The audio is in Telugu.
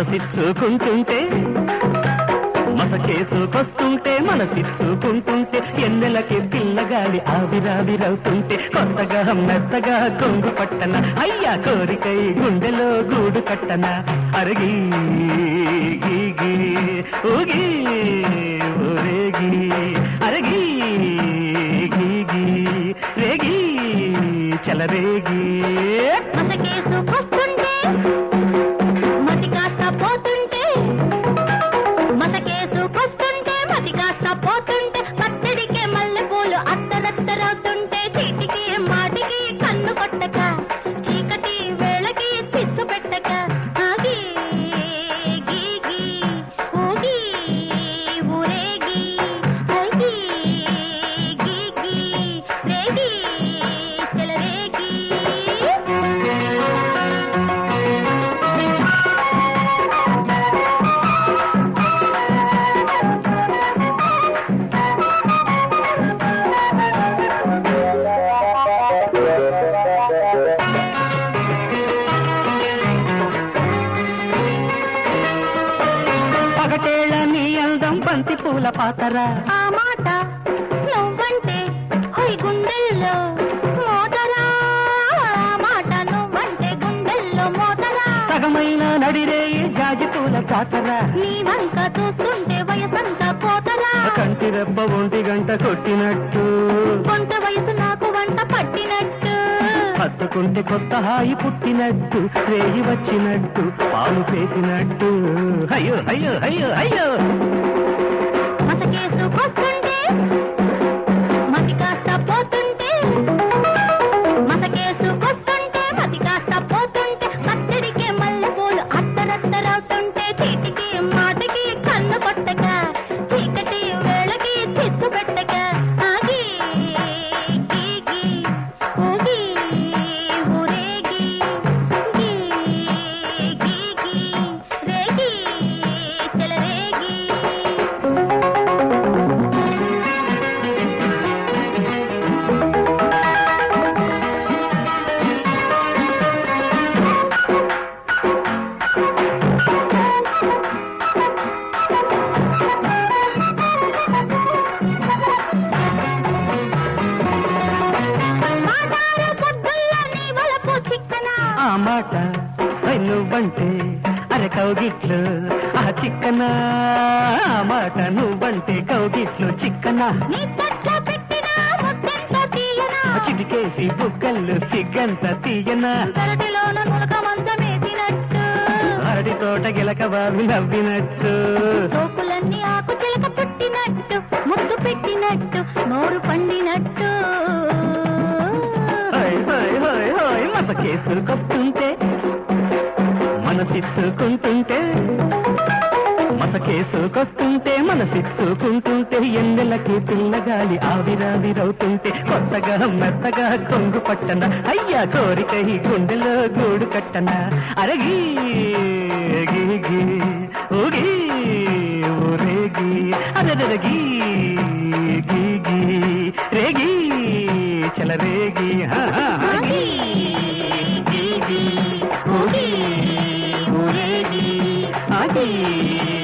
మనసిచ్చుకుంటుంటే మసకేసుకొస్తుంటే మనసిచ్చుకుంటుంటే ఎన్నెలకి పిల్లగాలి ఆవిరావిరవుతుంటే కొత్తగా మెత్తగా కొంగు పట్టన అయ్యా కోరికై గుండెలో గూడు కట్టన అరగి గీగి ఊగి ఊరేగి అరగి గీగి రేగి చలరేగి మసకేసుకొస్తుంటే మతి కాస్త పోతుంటే మసకేసుకొస్తుంటే మతి కాస్త పోతుంటే పచ్చడికే మల్లెపూలు అత్తరత్తరవుతుంటే చీటికి మాటికి కన్ను కొట్టక చీకటి వేళకి చిచ్చు పెట్టక ఆగి గీగి ఊగి ఊరేగి ఊగి గీగి రేగి చెలరేగి పగటేళ్ళ నీ అందం బంతి పూల పాతరా ఆ మాట నువ్వంటే హొయ్ గుండెల్లో మోతరా ఆ మాట నువ్వంటే గుండెల్లో మోతరా సగమైన నడిరేయి జాజి పూల చాతరా నీ వంక చూస్తుంటే వయసంతా పోతరా కంటి రెప్ప ఒంటి గంట కొట్టినట్టు కొంత వయసు నాకు వంట పట్టినట్టు హత్తుకుంటే కొత్త హాయి పుట్టినట్టు రేగి వచ్చినట్టు పాలు పేసినట్టు అయ్యో అయ్యో అయ్యో అయ్యో మసకేసుకొస్తుంటే మతి కాస్త పోతుంటే మసకేసుకొస్తుంటే మతి కాస్త పోతుంటే పచ్చడికి మల్లెపూలు అత్తరత్తరవుతుంటే చీటికి మాటికి కన్ను కొట్టక చీకటి వేళకి చిచ్చు పెట్టక ఆగి గీగి ఊగి ఊరేగి గీ గీగి రేగి చెలరేగి మాటారు పొద్దుల్ల నీ వలపు చిక్కన ఆ మాట ఐ నువ్వంటే అరే కౌగిట్లు ఆ చిక్కన ఆ మాట నువ్వంటే కౌగిట్లు చిక్కన నీ తట్ల పెట్టిన ముద్దెంత తీయన చిటికేసి బుగ్గలు సిగ్గంత తీయన పెరటిలోన నులక మంచమేసినట్టు అరటి తోట గిలక బావి నవ్వినట్టు సోకులన్నీ ఆకు చిలక పుట్టినట్టు ముద్దు పెట్టినట్టు నోరు పండినట్టు హోయ్ హోయ్ హోయ్ హోయ్ మసకేసుకొస్తుంటే మనసిచ్చుకుంటుంటే మసకేసుకొస్తుంటే మనసిచ్చుకుంటుంటే ఎన్నెలకి పిల్లగాలి ఆవిరావిరవుతుంటే కొత్తగా మెత్తగా కొంగు పట్టన అయ్యా కోరిక ఈ గుండెలో గూడు కట్టన అరగి గీగి ఊగి ఊరేగి అదరగి గీగి రేగి చలరేగి హా హా, హా. ఆగి, గీగి ఊగి ఊరేగి ఆగి